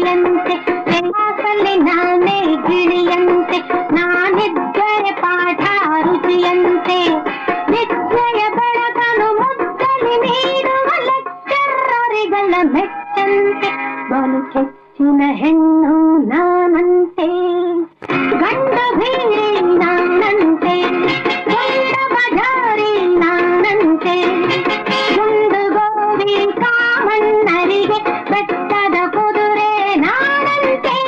ಗಿಳಿಯಂತೆ ಕ್ಲಾಸಲ್ಲಿ ನಾನೇ ಗಿಳಿಯಂತೆ ನಾನಿದ್ದರೆ ಪಾಠ ರುಚಿಯಂತೆ ವಿದ್ಯೆಯ ಬೆಳಕನ್ನು ಮುದ್ದಲಿ ನೀಡುವ ಲೆಕ್ಚರರಿಗಳ ಮೆಚ್ಚಂತೆ ಬಲು ಹೆಚ್ಚಿನ ಹೆಣ್ಣು ನಾನಂತೆ ಗಂಡ ಭೀರಿ ನಾನಂತೆ ಗಂಡ ಬಜಾರಿ ನಾನಂತೆ ಗುಂಡು ಗೋರಿ ಕಾಮಣ್ಣರಿಗೆ ಬೆಟ್ಟದ ಕುದುರೆ ನಾನಂತೆ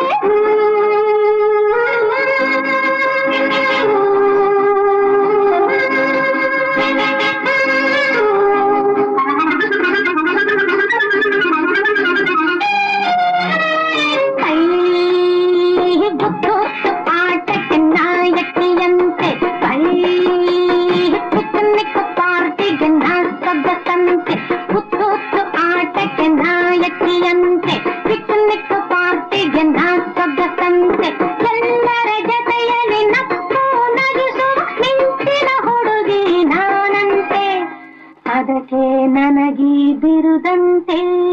ಕೈ ಗುತ್ತು ಆಟಕ್ಕೆ ನಾಯಕಿಯಂತೆ ಕೈ ಪಿಕ್ನಿಕ್ ಪಾರ್ಟಿಗೆ ನಾ ಸದಸ್ಯಂತೆ ಗುತ್ತು ಆಟಕ್ಕೆ ನಾಯಕಿಯಂತೆ ಪಿಕ್ನಿಕ್ ಪಾರ್ಟಿಗೆ ನಾ ಸದಸ್ಯಂತೆ ಎಲ್ಲರ ಜೊತೆಯಲ್ಲಿ ನಕ್ಕು ನಗಿಸುವ ಮಿಂಚಿನ ಹುಡುಗಿ ನಾನಂತೆ ಅದಕ್ಕೆ ನನಗೀ ಬಿರುದಂತೆ